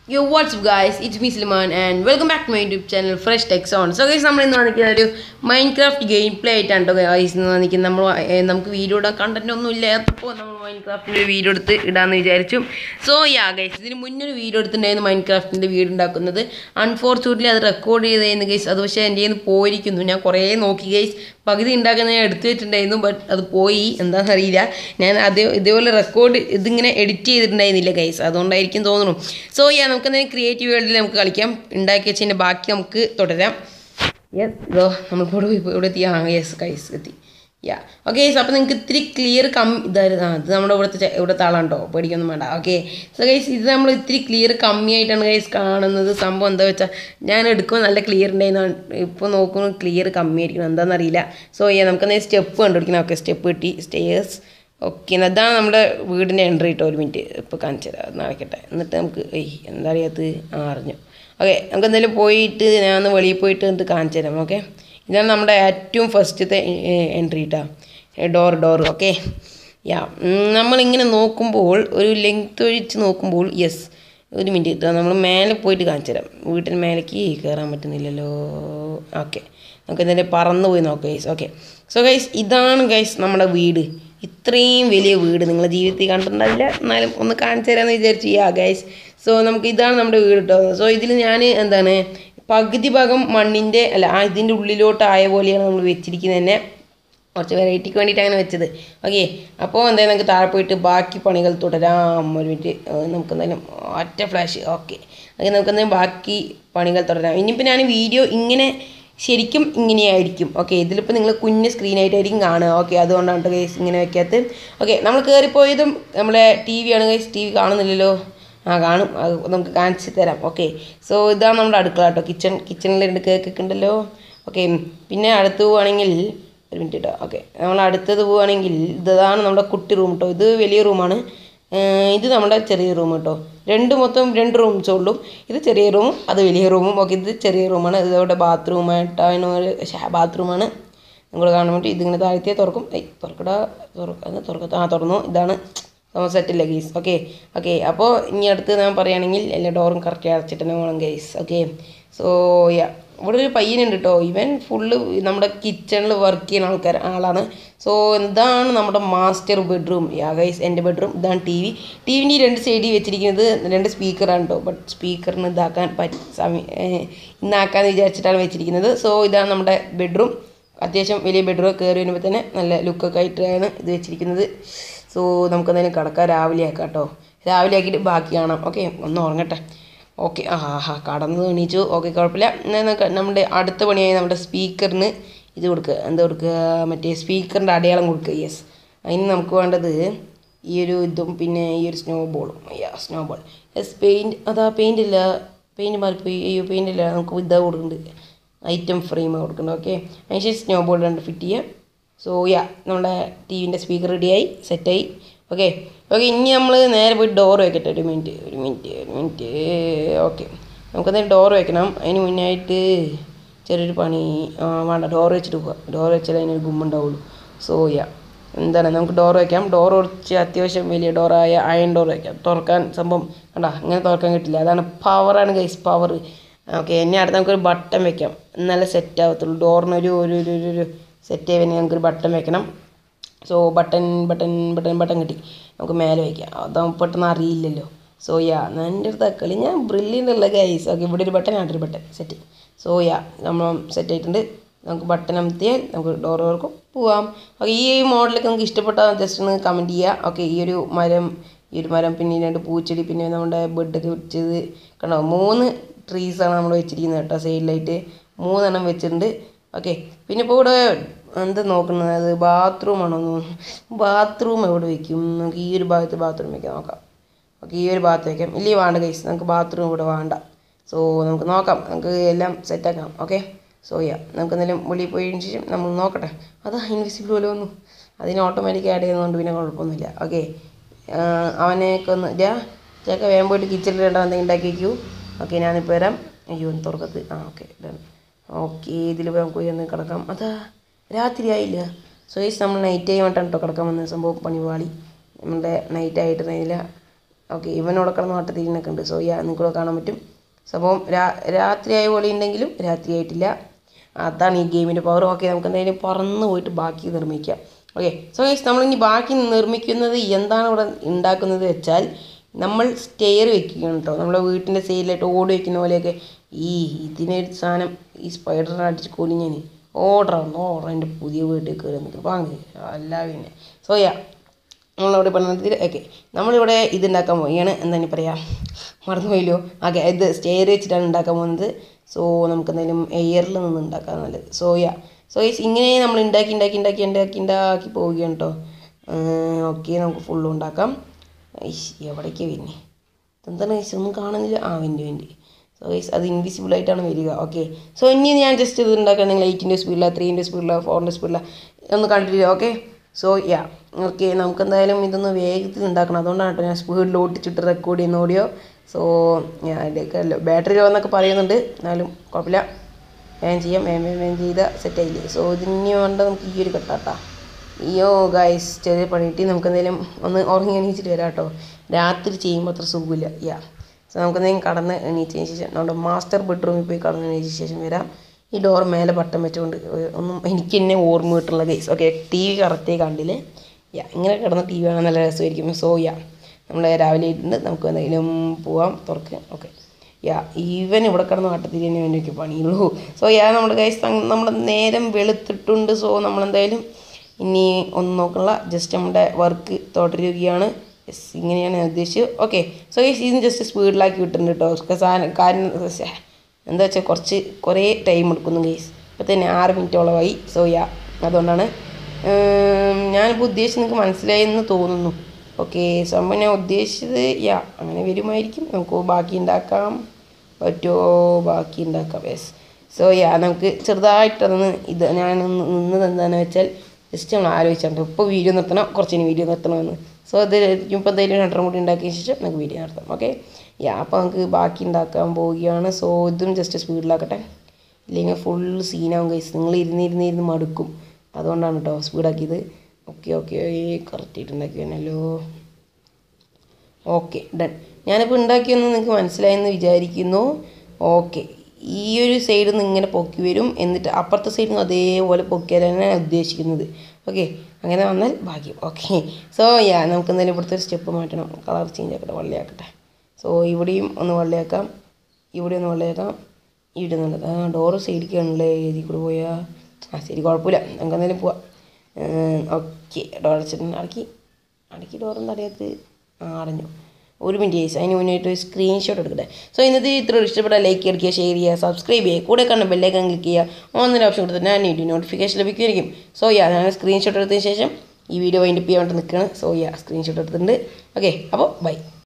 യോ what's up guys it's me Sliman and welcome back to my YouTube channel fresh techs on so guys നമ്മൾ ഇന്ന് വന്നിരിക്കുന്ന ഒരു mind craft game play ആയിട്ടാണ് കേട്ടോ ഗൈസ് ഇന്ന് വന്നിരിക്കുന്നത് നമ്മൾ ഏർ, നമുക്ക് വീഡിയോ ഇടാൻ കണ്ടന്റ് ഒന്നും ഇല്ലാത്തപ്പോൾ നമ്മൾ മൈൻഡ് ക്രാഫ്റ്റിൻ്റെ വീഡിയോ എടുത്ത് ഇടാമെന്ന് വിചാരിച്ചു സോ യാ ഗൈസ് ഇതിന് മുന്നേ ഒരു വീഡിയോ എടുത്തിട്ടുണ്ടായിരുന്നു മൈൻഡ് ക്രാഫ്റ്റിൻ്റെ വീട് ഉണ്ടാക്കുന്നത് അൺഫോർച്യൂനറ്റ്ലി അത് റെക്കോർഡ് ചെയ്തതായിരുന്നു ഗൈസ് അത് പക്ഷേ എൻ്റെ കയ്യിൽ നിന്ന് പോയിരിക്കുന്നു ഞാൻ കുറേ നോക്കി ഗൈസ് പകുതി ഉണ്ടാക്കുന്ന ഞാൻ എടുത്തു വെച്ചിട്ടുണ്ടായിരുന്നു ബട്ട് അത് പോയി എന്താണെന്ന് അറിയില്ല ഞാൻ അതേ ഇതേപോലെ റെക്കോർഡ് ഇതിങ്ങനെ എഡിറ്റ് ചെയ്തിട്ടുണ്ടായിരുന്നില്ല ഗൈസ് അതുകൊണ്ടായിരിക്കും തോന്നുന്നു സോ യാ നമുക്ക് എന്തെങ്കിലും ക്രിയേറ്റീവ് വേൾഡിൽ നമുക്ക് കളിക്കാം ഉണ്ടാക്കി വെച്ചതിൻ്റെ ബാക്കി നമുക്ക് തുടരാം യെസ് ഇതോ നമ്മളിപ്പോൾ ഇവിടെ ഇവിടെ എത്തി ആ യെസ് ഗൈസ് എത്തി യാ ഓക്കെ ഗൈസ് അപ്പോൾ നിങ്ങൾക്ക് ഇത്തിരി ക്ലിയർ കം ഇതായിരുന്നു ആ ഇത് നമ്മുടെ ഇവിടുത്തെ ചെ- ഇവിടുത്തെ ആളാണ്ടോ പേടിക്കൊന്നും വേണ്ട ഓക്കെ സോ ഗൈസ് ഇത് നമ്മൾ ഇത്തിരി ക്ലിയർ കമ്മിയായിട്ടാണ് ഗൈസ് കാണുന്നത് സംഭവം എന്താ വെച്ചാൽ ഞാൻ എടുക്കുമ്പോൾ നല്ല ക്ലിയർ ഉണ്ടായിരുന്നു ഇപ്പോൾ നോക്കുമ്പോൾ ക്ലിയർ കമ്മിയായിരിക്കണം എന്താണെന്നറിയില്ല സോ യാ നമുക്ക് എന്തെങ്കിലും സ്റ്റെപ്പ് കണ്ടുപിടിക്കണം ഓക്കെ സ്റ്റെപ്പ് കിട്ടി സ്റ്റേയേഴ്സ് ഓക്കെ അതാണ് നമ്മുടെ വീടിൻ്റെ എൻട്രി കേട്ടോ ഒരു മിനിറ്റ് ഇപ്പോൾ കാണിച്ചു തരാം അത് നടക്കട്ടെ എന്നിട്ട് നമുക്ക് ഏയ് എന്താ അറിയാത്തത് ആ അറിഞ്ഞു ഓക്കെ നമുക്ക് എന്തായാലും പോയിട്ട് ഞാൻ ഒന്ന് വെളിയിൽ പോയിട്ട് എന്നിട്ട് കാണിച്ചു തരാം ഓക്കെ ഇതാണ് നമ്മുടെ ഏറ്റവും ഫസ്റ്റത്തെ എൻട്രി കേട്ടോ ഡോർ ഡോർ ഓക്കെ യാ നമ്മളിങ്ങനെ നോക്കുമ്പോൾ ഒരു ലെങ്ത് ഒഴിച്ച് നോക്കുമ്പോൾ യെസ് ഒരു മിനിറ്റ് കേട്ടോ നമ്മൾ മേലെ പോയിട്ട് കാണിച്ചു തരാം വീട്ടിന് മേലേക്ക് കയറാൻ പറ്റുന്നില്ലല്ലോ ഓക്കെ നമുക്ക് എന്തായാലും പറന്ന് പോയി നോക്കാം ഗൈസ് ഓക്കെ സോ ഗൈസ് ഇതാണ് ഗൈസ് നമ്മുടെ വീട് ഇത്രയും വലിയ വീട് നിങ്ങളുടെ ജീവിതത്തിൽ കണ്ടിട്ടുണ്ടാവില്ല എന്നാലും ഒന്ന് കാണിച്ചു തരാമെന്ന് വിചാരിച്ചു യാ ഗൈസ് സോ നമുക്ക് ഇതാണ് നമ്മുടെ വീട് കേട്ടോ സോ ഇതിൽ ഞാൻ എന്താണ് പകുതി ഭാഗം മണ്ണിൻ്റെ അല്ല ആ ഇതിൻ്റെ ഉള്ളിലോട്ട് ആയ പോലെയാണ് നമ്മൾ വെച്ചിരിക്കുന്നത് തന്നെ കുറച്ച് വെറൈറ്റിക്ക് വേണ്ടിയിട്ട് അങ്ങനെ വെച്ചത് ഓക്കെ അപ്പോൾ എന്തായാലും നമുക്ക് താഴെ പോയിട്ട് ബാക്കി പണികൾ തുടരാം ഒരു മിനിറ്റ് ഏഹ് നമുക്ക് എന്തായാലും ഒറ്റ ഫ്ലാഷ് ഓക്കെ ഓക്കെ നമുക്ക് എന്തായാലും ബാക്കി പണികൾ തുടരാം ഇനിയിപ്പോൾ ഞാൻ വീഡിയോ ഇങ്ങനെ ശരിക്കും ഇങ്ങനെയായിരിക്കും ഓക്കെ ഇതിലിപ്പോൾ നിങ്ങൾ കുഞ്ഞ് സ്ക്രീനായിട്ടായിരിക്കും കാണുക ഓക്കെ അതുകൊണ്ടാണ് കേട്ടോ ഗൈസ് ഇങ്ങനെ വെക്കാത്തത് ഓക്കെ നമ്മൾ കയറിപ്പോയതും നമ്മുടെ ടി വി ആണ് ഗൈസ് ടി വി കാണുന്നില്ലല്ലോ ആ കാണും അത് നമുക്ക് കാണിച്ച് തരാം ഓക്കെ സോ ഇതാണ് നമ്മുടെ അടുക്കള കേട്ടോ കിച്ചൺ കിച്ചണിൽ രണ്ട് കേക്കൊക്കെ ഉണ്ടല്ലോ ഓക്കെ പിന്നെ അടുത്ത് പോവുകയാണെങ്കിൽ ഒരു മിനിറ്റ് കേട്ടോ ഓക്കെ നമ്മൾ അടുത്തത് പോവുകയാണെങ്കിൽ ഇതാണ് നമ്മുടെ കുട്ടി റൂം കേട്ടോ ഇത് വലിയ റൂമാണ് ഇത് നമ്മുടെ ചെറിയ റൂം കേട്ടോ രണ്ട് മൊത്തം രണ്ട് റൂംസേ ഉള്ളൂ ഇത് ചെറിയ റൂമും അത് വലിയ റൂമും ഓക്കെ ഇത് ചെറിയ റൂമാണ് ഇത് അവിടെ ബാത്റൂമായിട്ടാണ് ഒരു ബാത്റൂമാണ് നിങ്ങൾ കാണാൻ വേണ്ടി ഇതിങ്ങനെ താഴ്ത്തിയാൽ തുറക്കും ഏയ് തുറക്കടാ തുറക്ക തുറക്ക ആ തുറന്നു ഇതാണ് നമ്മൾ സെറ്റില്ല ഗെയ്സ് ഓക്കെ ഓക്കെ അപ്പോൾ ഇനി അടുത്ത് ഞാൻ പറയുകയാണെങ്കിൽ എല്ലാ ഡോറും കറക്റ്റ് അടച്ചിട്ട് തന്നെ വേണം ഗെയ്സ് ഓക്കെ സോ യാ ഇവിടെ ഒരു പയ്യനുണ്ട് കേട്ടോ ഇവൻ ഫുള്ള് നമ്മുടെ കിച്ചണിൽ വർക്ക് ചെയ്യുന്ന ആൾക്കാർ ആളാണ് സോ ഇതാണ് നമ്മുടെ മാസ്റ്റർ ബെഡ്റൂം യാ ഗൈസ് എൻ്റെ ബെഡ്റൂം ഇതാണ് ടി വി ടി വിൻ്റെ രണ്ട് സൈഡിൽ വെച്ചിരിക്കുന്നത് രണ്ട് സ്പീക്കറാണ് കേട്ടോ ബട്ട് സ്പീക്കറിന് ഇതാക്കാൻ പറ്റ സമയം ഇന്നാക്കാന്ന് വിചാരിച്ചിട്ടാണ് വെച്ചിരിക്കുന്നത് സോ ഇതാണ് നമ്മുടെ ബെഡ്റൂം അത്യാവശ്യം വലിയ ബെഡ്റൂം കയറി വരുമ്പോൾ തന്നെ നല്ല ലുക്കൊക്കെ ആയിട്ടാണ് ഇത് വെച്ചിരിക്കുന്നത് സോ നമുക്ക് എന്തായാലും കിടക്കാം രാവിലെ ആക്കാം കേട്ടോ രാവിലെ ആക്കിയിട്ട് ബാക്കി കാണാം ഓക്കെ ഒന്ന് ഉറങ്ങട്ടെ ഓക്കെ ആ ഹാ കടന്ന് എണീച്ചു ഓക്കെ കുഴപ്പമില്ല എന്നാൽ നമുക്ക് നമ്മുടെ അടുത്ത പണിയായി നമ്മുടെ സ്പീക്കറിന് ഇത് കൊടുക്കുക എന്താ കൊടുക്കുക മറ്റേ സ്പീക്കറിൻ്റെ അടയാളം കൊടുക്കുക യെസ് അതിന് നമുക്ക് വേണ്ടത് ഈ ഒരു ഇതും പിന്നെ ഈ ഒരു സ്നോ ബോളും ya snow ball yes paint അതാ പെയിൻ്റ് ഇല്ല പെയിൻറ്റ് മാറിപ്പോയി അയ്യോ പെയിൻ്റ് ഇല്ല നമുക്ക് ഇതാ കൊടുക്കുന്നുണ്ട് ഐറ്റം ഫ്രെയിം കൊടുക്കുന്നുണ്ട് ഓക്കെ അതിനുശേഷം സ്നോ ബോൾ രണ്ട് ഫിറ്റ് ചെയ്യുക സോ യാ നമ്മുടെ ടി വിൻ്റെ സ്പീക്കർ റെഡിയായി സെറ്റായി ഓക്കെ ഓക്കെ ഇനി നമ്മൾ നേരെ പോയി ഡോർ വെക്കട്ടെ ഒരു മിനിറ്റ് ഒരു മിനിറ്റ് ഒരു മിനിറ്റ് ഓക്കെ നമുക്കെന്തായാലും ഡോർ വെക്കണം അതിന് മുന്നായിട്ട് ചെറിയൊരു പണി ആ, വേണ്ട ഡോർ വെച്ചിട്ട് പോവാം ഡോർ വെച്ചാൽ അതിനൊരു ഗുമ്മുണ്ടാവുള്ളൂ സോ യാ എന്താണ് നമുക്ക് ഡോർ വയ്ക്കാം ഡോർ കുറച്ച് അത്യാവശ്യം വലിയ ഡോറായ അയൺ ഡോർ വയ്ക്കാം തുറക്കാൻ സംഭവം കണ്ടാ അങ്ങനെ തുറക്കാൻ കിട്ടില്ല അതാണ് പവറാണ് ഗൈസ് പവർ ഓക്കെ എന്നെ അടുത്ത് നമുക്കൊരു ബട്ടൺ വെക്കാം എന്നാലേ സെറ്റ് ആവത്തുള്ളൂ ഡോറിനൊരു ഒരു ഒരു ഒരു ഒരു സെറ്റ് ചെയ്യാൻ നമുക്കൊരു ബട്ടൺ വെക്കണം so button button button button കിട്ടി നമുക്ക് മേലെ വയ്ക്കാം അതാകുമ്പോൾ പെട്ടെന്ന് അറിയില്ലല്ലോ സോ യാ എൻ്റെ അടുത്ത് കളി ഞാൻ ബ്രില്യൻ്റ് ഉള്ള ഗൈസ് ഓക്കെ ഇവിടെ ഒരു ബട്ടൺ അവിടെ ഒരു ബട്ടൺ സെറ്റ് സോ യാ നമ്മൾ സെറ്റ് ആയിട്ടുണ്ട് നമുക്ക് ബട്ടൺ അമർത്തിയാൽ നമുക്ക് ഡോർ തുറക്കും പോവാം ഓക്കെ ഈ മോഡലൊക്കെ നമുക്ക് ഇഷ്ടപ്പെട്ടാൽ ജസ്റ്റ് ഒന്ന് കമൻറ്റ് ചെയ്യുക ഓക്കെ ഈ ഒരു മരം ഈ ഒരു മരം പിന്നെ ഈ രണ്ട് പൂച്ചെടി പിന്നെ നമ്മുടെ ബെഡൊക്കെ വെച്ചത് കണ്ടോ മൂന്ന് ട്രീസാണ് നമ്മൾ വെച്ചിരിക്കുന്നത് കേട്ടോ സൈഡിലായിട്ട് മൂന്നെണ്ണം വെച്ചിട്ടുണ്ട് ഓക്കെ പിന്നെ ഇപ്പോൾ ഇവിടെ എന്താ നോക്കുന്നത് അത് ബാത്റൂമാണോ ബാത്റൂം എവിടെ വെക്കും നമുക്ക് ഈ ഒരു ഭാഗത്ത് ബാത്റൂം വെക്കാം നോക്കാം ഓക്കെ ഈ ഒരു ഭാഗത്ത് വെക്കാം ഇല്ലേ വേണ്ട കൈസ് നമുക്ക് ബാത്റൂം ഇവിടെ വേണ്ട സോ നമുക്ക് നോക്കാം നമുക്ക് എല്ലാം സെറ്റാക്കാം ഓക്കെ സോ യാ നമുക്ക് എന്തെങ്കിലും വെളിയിൽ പോയതിന് ശേഷം നമ്മൾ നോക്കട്ടെ അതാ ഇൻവിസിബിൾ പോലെ വന്നു അതിന് ഓട്ടോമാറ്റിക് ആഡ് ചെയ്യുന്നതുകൊണ്ട് പിന്നെ കുഴപ്പമൊന്നുമില്ല ഓക്കെ അവനെയൊക്കെ ഒന്ന് ഇല്ല ചേക്ക വേഗം പോയിട്ട് കിച്ചണിൽ രണ്ടാം എന്തെങ്കിലും ഉണ്ടാക്കി വയ്ക്കൂ ഓക്കെ ഞാനിപ്പോൾ വരാം അയ്യോ ഒന്ന് തുറക്കത്ത് ആ ഓക്കെ ഡൺ ഓക്കെ ഇതിൽ നമുക്ക് പോയി ഒന്ന് കിടക്കാം അതാ രാത്രി ആയില്ല സോ ഈ നമ്മൾ നൈറ്റ് ആയി വേണ്ടിട്ടാണ് കേട്ടോ കിടക്കാൻ വന്ന സംഭവം പണിപാളി നമ്മുടെ നൈറ്റ് ആയിട്ടുണ്ടായില്ല ഓക്കെ ഇവനോടെ കിടന്ന് വട്ടത്തിരിനൊക്കെ ഉണ്ട് സോ യാ നിങ്ങൾക്കൂടെ കാണാൻ പറ്റും സോ അപ്പം രാ രാത്രിയായ പോലെ ഉണ്ടെങ്കിലും രാത്രിയായിട്ടില്ല അതാണ് ഈ ഗെയിമിൻ്റെ പവർ ഓക്കെ നമുക്ക് എന്തായാലും പറന്ന് പോയിട്ട് ബാക്കി നിർമ്മിക്കാം ഓക്കെ സോ ഗൈസ് നമ്മളിനി ബാക്കി നിർമ്മിക്കുന്നത് എന്താണ് ഇവിടെ ഉണ്ടാക്കുന്നത് വെച്ചാൽ നമ്മൾ സ്റ്റെയർ വെക്കുകയാണ് കേട്ടോ നമ്മളെ വീട്ടിൻ്റെ സൈഡിലായിട്ട് ഓട് വെക്കുന്ന പോലെയൊക്കെ ഈ ഇതിനൊരു സാധനം ഈ സ്പൈഡറിനെ അടിച്ച് കൊലിഞ്ഞാൽ ഓർഡർ ഓർഡർ എൻ്റെ പുതിയ വീട്ടിൽ കയറി നിൽക്കും വാങ്ങി അല്ല പിന്നെ സോ യാ നമ്മളവിടെ പറഞ്ഞത് ഓക്കെ നമ്മളിവിടെ ഇത് ഉണ്ടാക്കാൻ പോവുകയാണ് എന്താണ് പറയുക മറന്നുപോയല്ലോ ഓക്കെ ഇത് സ്റ്റെയർ വെച്ചിട്ടാണ് ഉണ്ടാക്കാൻ പോകുന്നത് സോ നമുക്ക് എന്തായാലും എയറിൽ നിന്ന് ഉണ്ടാക്കാൻ നല്ലത് സോ യാ സോ ഗൈസ് ഇങ്ങനെ നമ്മൾ ഉണ്ടാക്കി ഉണ്ടാക്കി ഉണ്ടാക്കി ഉണ്ടാക്കി ഉണ്ടാക്കി പോവുകയാണ് കേട്ടോ ഓക്കെ നമുക്ക് ഫുള്ളും ഉണ്ടാക്കാം ഐഷ് എവിടേക്കാണ് വരുന്നത് എന്താണ് ഗൈസ് ഒന്നും കാണുന്നില്ല ആ വെൻ്റ് വെൻ്റ് സോ ഗൈസ് അത് ഇൻവിസിബിൾ ആയിട്ടാണ് വരിക ഓക്കെ സോ ഇനി ഞാൻ ജസ്റ്റ് ഇത് ഉണ്ടാക്കുകയാണെങ്കിൽ എയ്റ്റിൻ്റെ സ്പീഡിലാണ് ത്രീൻ്റെ സ്പീഡിലാണ് ഫോറിൻ്റെ സ്പീഡിലാണ് ഒന്ന് കണ്ടിട്ടില്ല ഓക്കെ സോ യാ ഓക്കെ നമുക്ക് എന്തായാലും ഇതൊന്ന് വേഗത്തിൽ ഉണ്ടാക്കണം അതുകൊണ്ടാണ് കേട്ടോ ഞാൻ സ്പീഡിൽ ഓട്ടിച്ചിട്ട് റെക്കോർഡ് ചെയ്യുന്ന ഓഡിയോ സോ ഞാൻ അതിൻ്റെയൊക്കെ ബാറ്ററി ലോ എന്നൊക്കെ പറയുന്നുണ്ട് എന്നാലും കുഴപ്പമില്ല വേഗം ചെയ്യാം വേഗം വേഗം വേഗം ചെയ്താൽ സെറ്റായില്ലേ സോ ഇതിന് വേണ്ട നമുക്ക് ഈ ഒരു കെട്ടാട്ടാ അയ്യോ ഗായ്സ് ചെറിയ പണിയിട്ട് നമുക്ക് എന്തെങ്കിലും ഒന്ന് ഉറങ്ങി എണീച്ചിട്ട് വരാം കേട്ടോ രാത്രി ചെയ്യുമ്പോൾ അത്ര സുഖമില്ല യാ സോ നമുക്ക് എന്തെങ്കിലും കടന്ന് എണീച്ചതിന് ശേഷം നമ്മുടെ മാസ്റ്റർ ബെഡ്റൂമിൽ പോയി കടന്ന് എണീച്ച ശേഷം വരാം ഈ ഡോർ മേലെ ബട്ടൺ വെച്ചുകൊണ്ട് ഒന്നും എനിക്ക് തന്നെ ഓർമ്മ കിട്ടുള്ള ഗൈസ് ഓക്കെ ടി വി കറക്റ്റേ കണ്ടില്ലേ യാ ഇങ്ങനെ കിടന്ന് ടി വി കാണാൻ നല്ല രസമായിരിക്കും സോ യാ നമ്മൾ രാവിലെ ആയിട്ടുണ്ട് നമുക്ക് എന്തെങ്കിലും പോവാം തുറക്കുക ഓക്കെ യാ ഈവൻ ഇവിടെ കിടന്ന് വട്ടത്തിരി തന്നെ വേണ്ടി പണിയുള്ളൂ സോ യാ നമ്മുടെ ഗൈസ് നമ്മുടെ നേരം വെളുത്തിട്ടുണ്ട് സോ നമ്മളെന്തായാലും ഇനി ഒന്നും നോക്കണില്ല ജസ്റ്റ് നമ്മുടെ വർക്ക് തുടരുകയാണ് യെസ് ഇങ്ങനെയാണ് ഞാൻ ഉദ്ദേശിച്ചത് ഓക്കെ സോ ഗൈസ് ഇതിന് ജസ്റ്റ് സ്പീഡിലാക്കി വിട്ടിട്ടുണ്ട് കേട്ടോ ഒക്കെ സാധനം കാരണം ശ്ശെ, എന്താ വെച്ചാൽ കുറച്ച് കുറേ ടൈം എടുക്കുന്നു ഗൈസ് ഇപ്പോൾ തന്നെ ആറ് മിനിറ്റോളമായി സോ യാ അതുകൊണ്ടാണ് ഉം, ഞാനിപ്പോൾ ഉദ്ദേശിച്ചത് നിങ്ങൾക്ക് മനസ്സിലായെന്ന് തോന്നുന്നു ഓക്കെ സംഭവം ഞാൻ ഉദ്ദേശിച്ചത് യാ അങ്ങനെ വരുമായിരിക്കും നമുക്ക് ബാക്കി ഉണ്ടാക്കാം പറ്റുമോ ബാക്കി ഉണ്ടാക്കാം യെസ് സോ യാ നമുക്ക് ചെറുതായിട്ടൊന്ന് ഇത് ഞാൻ ഒന്ന് നിന്നത് എന്താണെന്ന് വെച്ചാൽ ജസ്റ്റ് നമ്മൾ ആലോചിച്ചിട്ടുണ്ട് ഇപ്പോൾ വീഡിയോ നിർത്തണം കുറച്ചിന് വീഡിയോ നിർത്തണമെന്ന് സോ അത് ഇപ്പോൾ എന്തെങ്കിലും രണ്ടര കൂടി ഉണ്ടാക്കിയ ശേഷം നമുക്ക് വീഡിയോ നിർത്താം ഓക്കെ യാ അപ്പോൾ നമുക്ക് ബാക്കി ഉണ്ടാക്കാൻ പോവുകയാണ് സോ ഇതും ജസ്റ്റ് സ്പീഡിലാക്കട്ടെ ഇല്ലെങ്കിൽ ഫുൾ സീനാവും ഗൈസ് നിങ്ങൾ ഇരുന്ന് ഇരുന്ന് ഇരുന്ന് മടുക്കും അതുകൊണ്ടാണ് കേട്ടോ സ്പീഡാക്കിയത് ഓക്കെ ഓക്കെ കറക്റ്റ് ആയിട്ട് ഉണ്ടാക്കി വേണമല്ലോ ഓക്കെ ഡൺ ഞാനിപ്പോൾ ഉണ്ടാക്കിയെന്ന് നിങ്ങൾക്ക് മനസ്സിലായെന്ന് വിചാരിക്കുന്നു ഓക്കെ ഈ ഒരു സൈഡിൽ നിന്ന് ഇങ്ങനെ പൊക്കി വരും എന്നിട്ട് അപ്പുറത്തെ സൈഡിൽ നിന്ന് അതേപോലെ പൊക്കിയാലാണ് ഞാൻ ഉദ്ദേശിക്കുന്നത് ഓക്കെ അങ്ങനെ വന്നാൽ ഭാഗ്യം ഓക്കെ സോ യാ നമുക്ക് എന്തായാലും ഇവിടുത്തെ ഒരു സ്റ്റെപ്പ് മാറ്റണം കളർ ചേഞ്ച് ആക്കട്ടെ വെള്ളയാക്കട്ടെ സോ ഇവിടെയും ഒന്ന് വെള്ളയാക്കാം ഇവിടെ ഒന്ന് വെള്ളയാക്കാം ഇവിടെ നിന്ന് ആ ഡോറ് സൈഡിലേക്കാണല്ലേ എഴുതി കൂടെ പോയാൽ ആ ശരി കുഴപ്പമില്ല നമുക്ക് എന്തായാലും പോവാം ഓക്കെ ഡോർ അടച്ചിട്ടുണ്ട് അടക്കി അടക്കി ഡോറൊന്നും അറിയാത്ത ആ അടഞ്ഞു ഒരു മിനിറ്റ് ചേച്ചി അതിന് മുന്നായിട്ട് സ്ക്രീൻഷോട്ട് എടുക്കട്ടെ സോ ഇന്നത്തെ ഇത്ര ഇഷ്ടപ്പെട്ടാൽ ലൈക്ക് അടിക്കുക ഷെയർ ചെയ്യുക സബ്സ്ക്രൈബ് ചെയ്യുക കൂടെ കാണുന്ന ബെല്ലൈക്കൺ ക്ലിക്ക് ചെയ്യുക ഒന്നര ഓപ്ഷൻ കൊടുത്താൽ ഞാൻ വീഡിയോ നോട്ടിഫിക്കേഷൻ ലഭിക്കുമായിരിക്കും സോ യാ ഞാൻ സ്ക്രീൻഷോട്ട് എടുത്തതിന് ശേഷം ഈ വീഡിയോ വൈൻഡപ്പ് ചെയ്യാൻ വേണ്ടി നിൽക്കുകയാണ് സോ യാ സ്ക്രീൻഷോട്ട് എടുത്തിട്ടുണ്ട് ഓക്കെ അപ്പോൾ ബൈ